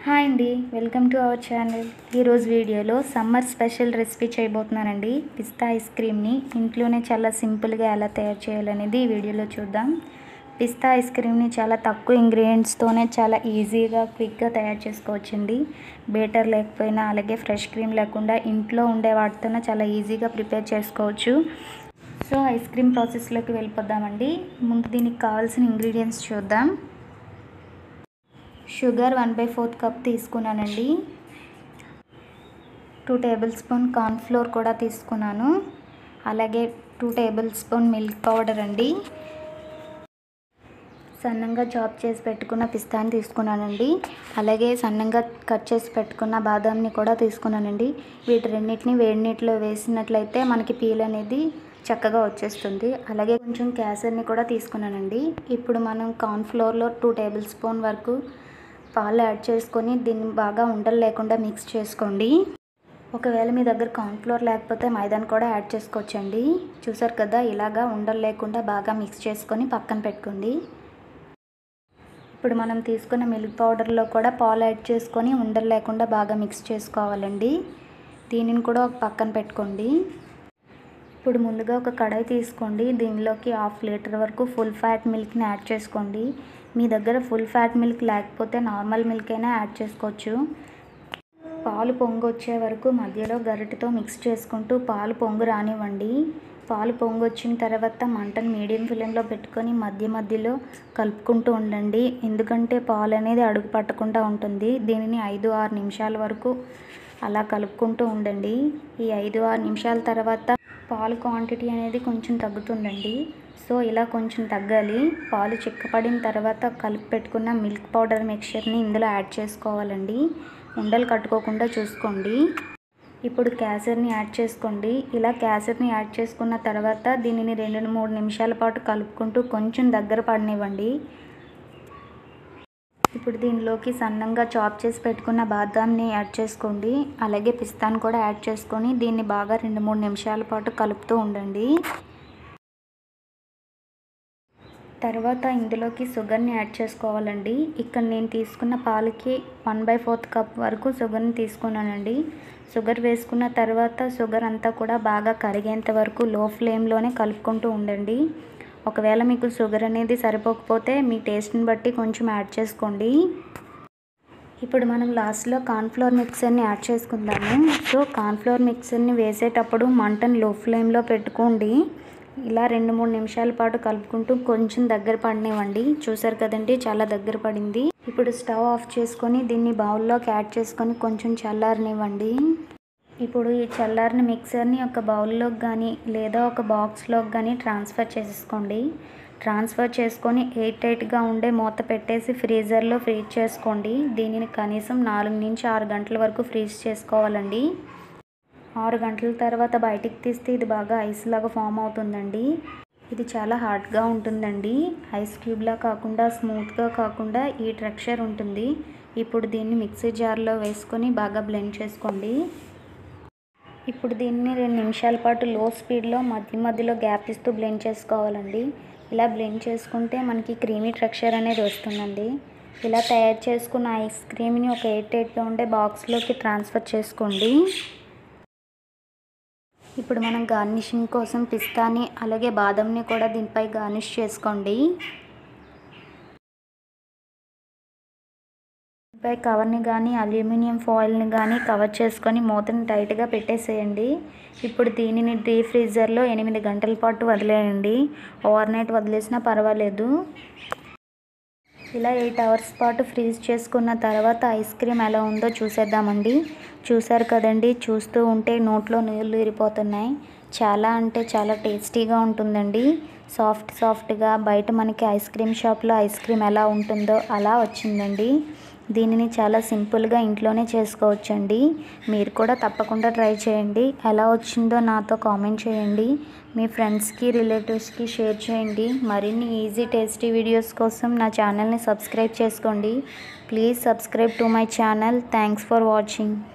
hi అండి welcome to our channel ఈరోజు వీడియోలో సమ్మర్ స్పెషల్ రెసిపీ చేయబోతున్నానండి పిస్తా ఐస్ క్రీమ్ని ఇంట్లోనే చాలా సింపుల్గా ఎలా తయారు చేయాలనేది ఈ వీడియోలో చూద్దాం పిస్తా ఐస్ క్రీమ్ని చాలా తక్కువ ఇంగ్రీడియంట్స్తోనే చాలా ఈజీగా క్విక్గా తయారు చేసుకోవచ్చండి బేటర్ లేకపోయినా అలాగే ఫ్రెష్ క్రీమ్ లేకుండా ఇంట్లో ఉండే వాటితోనే చాలా ఈజీగా ప్రిపేర్ చేసుకోవచ్చు సో ఐస్ క్రీమ్ ప్రాసెస్లోకి వెళ్ళిపోదామండి ముందు దీనికి కావాల్సిన ఇంగ్రీడియంట్స్ చూద్దాం sugar one by fourth cup తీసుకున్నానండి టూ టేబుల్ స్పూన్ కార్న్ఫ్లోర్ కూడా తీసుకున్నాను అలాగే two table spoon milk powder అండి సన్నంగా చాప్ చేసి పెట్టుకున్న పిస్తాని తీసుకున్నానండి అలాగే సన్నంగా కట్ చేసి పెట్టుకున్న బాదాంని కూడా తీసుకున్నానండి వీటి రెండింటిని వేడి నీటిలో వేసినట్లయితే మనకి పీల్ అనేది చక్కగా వచ్చేస్తుంది అలాగే కొంచెం క్యాసర్ని కూడా తీసుకున్నానండి ఇప్పుడు మనం కార్న్ఫ్లోర్లో టూ టేబుల్ స్పూన్ వరకు పాలు యాడ్ చేసుకొని దీన్ని బాగా ఉండలు లేకుండా మిక్స్ చేసుకోండి ఒకవేళ మీ దగ్గర కార్న్ఫ్లోర్ లేకపోతే మైదాని కూడా యాడ్ చేసుకోవచ్చండి చూసారు కదా ఇలాగా ఉండలు లేకుండా బాగా మిక్స్ చేసుకొని పక్కన పెట్టుకోండి ఇప్పుడు మనం తీసుకున్న మిల్క్ పౌడర్లో కూడా పాలు యాడ్ చేసుకొని ఉండలు లేకుండా బాగా మిక్స్ చేసుకోవాలండి దీనిని కూడా ఒక పక్కన పెట్టుకోండి ఇప్పుడు ముందుగా ఒక కడాయి తీసుకోండి దీనిలోకి హాఫ్ లీటర్ వరకు ఫుల్ ఫ్యాట్ మిల్క్ని యాడ్ చేసుకోండి మీ దగ్గర ఫుల్ ఫ్యాట్ మిల్క్ లేకపోతే నార్మల్ మిల్క్ అయినా యాడ్ చేసుకోవచ్చు పాలు పొంగు వచ్చే వరకు మధ్యలో గరిటెతో మిక్స్ చేసుకుంటూ పాలు పొంగు రానివ్వండి పాలు పొంగు వచ్చిన తర్వాత మంటను మీడియం ఫ్లేమ్లో పెట్టుకొని మధ్య మధ్యలో కలుపుకుంటూ ఉండండి ఎందుకంటే పాలు అనేది అడుగు పట్టకుండా ఉంటుంది దీనిని ఐదు ఆరు నిమిషాల వరకు అలా కలుపుకుంటూ ఉండండి ఈ ఐదు ఆరు నిమిషాల తర్వాత పాలు క్వాంటిటీ అనేది కొంచెం తగ్గుతుందండి సో ఇలా కొంచెం తగ్గాలి పాలు చిక్కపడిన తర్వాత కలిపి పెట్టుకున్న మిల్క్ పౌడర్ మిక్చర్ని ఇందులో యాడ్ చేసుకోవాలండి ఉండలు కట్టుకోకుండా చూసుకోండి ఇప్పుడు క్యాసర్ని యాడ్ చేసుకోండి ఇలా క్యాసర్ని యాడ్ చేసుకున్న తర్వాత దీనిని రెండు మూడు నిమిషాల పాటు కలుపుకుంటూ కొంచెం దగ్గర పడనివ్వండి ఇప్పుడు దీనిలోకి సన్నంగా చాప్ చేసి పెట్టుకున్న బాదాంని యాడ్ చేసుకోండి అలాగే పిస్తాను కూడా యాడ్ చేసుకొని దీన్ని బాగా రెండు మూడు నిమిషాల పాటు కలుపుతూ ఉండండి తర్వాత ఇందులోకి షుగర్ని యాడ్ చేసుకోవాలండి ఇక్కడ నేను తీసుకున్న పాలకి వన్ బై ఫోర్త్ కప్ వరకు షుగర్ని తీసుకున్నానండి షుగర్ వేసుకున్న తర్వాత షుగర్ అంతా కూడా బాగా కరిగేంత వరకు లో ఫ్లేమ్లోనే కలుపుకుంటూ ఉండండి ఒకవేళ మీకు షుగర్ అనేది సరిపోకపోతే మీ టేస్ట్ని బట్టి కొంచెం యాడ్ చేసుకోండి ఇప్పుడు మనం లాస్ట్లో కార్న్ఫ్లోర్ మిక్సర్ని యాడ్ చేసుకుందాము సో కార్న్ఫ్లోర్ మిక్సర్ని వేసేటప్పుడు మంటను లో ఫ్లేమ్లో పెట్టుకోండి ఇలా రెండు మూడు నిమిషాల పాటు కలుపుకుంటూ కొంచెం దగ్గర పడనివ్వండి చూసారు కదండి చాలా దగ్గర పడింది ఇప్పుడు స్టవ్ ఆఫ్ చేసుకొని దీన్ని బౌల్లోకి యాడ్ చేసుకొని కొంచెం చల్లారనివ్వండి ఇప్పుడు ఈ చల్లారిన మిక్సర్ని ఒక బౌల్లోకి కానీ లేదా ఒక బాక్స్లోకి కానీ ట్రాన్స్ఫర్ చేసేసుకోండి ట్రాన్స్ఫర్ చేసుకొని ఎయిట్ టైట్గా ఉండే మూత పెట్టేసి ఫ్రీజర్లో ఫ్రీజ్ చేసుకోండి దీనిని కనీసం నాలుగు నుంచి ఆరు గంటల వరకు ఫ్రీజ్ చేసుకోవాలండి ఆరు గంటల తర్వాత బయటికి తీస్తే ఇది బాగా ఐస్ లాగా ఫామ్ అవుతుందండి ఇది చాలా హార్డ్గా ఉంటుందండి ఐస్ క్యూబ్లా కాకుండా స్మూత్గా కాకుండా ఈ టెక్స్చర్ ఉంటుంది ఇప్పుడు దీన్ని మిక్సీ జార్లో వేసుకొని బాగా బ్లెండ్ చేసుకోండి ఇప్పుడు దీన్ని రెండు నిమిషాల పాటు లో స్పీడ్లో మధ్య మధ్యలో గ్యాప్ ఇస్తూ బ్లెండ్ చేసుకోవాలండి ఇలా బ్లెండ్ చేసుకుంటే మనకి క్రీమీ టెక్స్చర్ అనేది వస్తుందండి ఇలా తయారు చేసుకున్న ఐస్ క్రీమ్ని ఒక ఎయిట్ ఎయిట్లో ఉండే బాక్స్లోకి ట్రాన్స్ఫర్ చేసుకోండి ఇప్పుడు మనం గార్నిషింగ్ కోసం పిస్తాని అలాగే బాదంని కూడా దీనిపై గార్నిష్ చేసుకోండి పై కవర్ని కానీ అల్యూమినియం ఫాయిల్ని కానీ కవర్ చేసుకొని మూతని టైట్గా పెట్టేసేయండి ఇప్పుడు దీనిని డీ ఫ్రీజర్లో ఎనిమిది గంటల పాటు వదిలేయండి ఓవర్ నైట్ వదిలేసినా పర్వాలేదు ఇలా ఎయిట్ అవర్స్ పాటు ఫ్రీజ్ చేసుకున్న తర్వాత ఐస్ క్రీమ్ ఎలా ఉందో చూసేద్దామండి చూసారు కదండి చూస్తూ ఉంటే నోట్లో నీళ్ళు ఊరిపోతున్నాయి చాలా అంటే చాలా టేస్టీగా ఉంటుందండి సాఫ్ట్ సాఫ్ట్గా బయట మనకి ఐస్ క్రీమ్ షాప్లో ఐస్ క్రీమ్ ఎలా ఉంటుందో అలా వచ్చిందండి దీనిని చాలా సింపుల్గా ఇంట్లోనే చేసుకోవచ్చండి మీరు కూడా తప్పకుండా ట్రై చేయండి ఎలా వచ్చిందో నాతో కామెంట్ చేయండి మీ ఫ్రెండ్స్కి రిలేటివ్స్కి షేర్ చేయండి మరిన్ని ఈజీ టేస్టీ వీడియోస్ కోసం నా ఛానల్ని సబ్స్క్రైబ్ చేసుకోండి please subscribe to my channel thanks for watching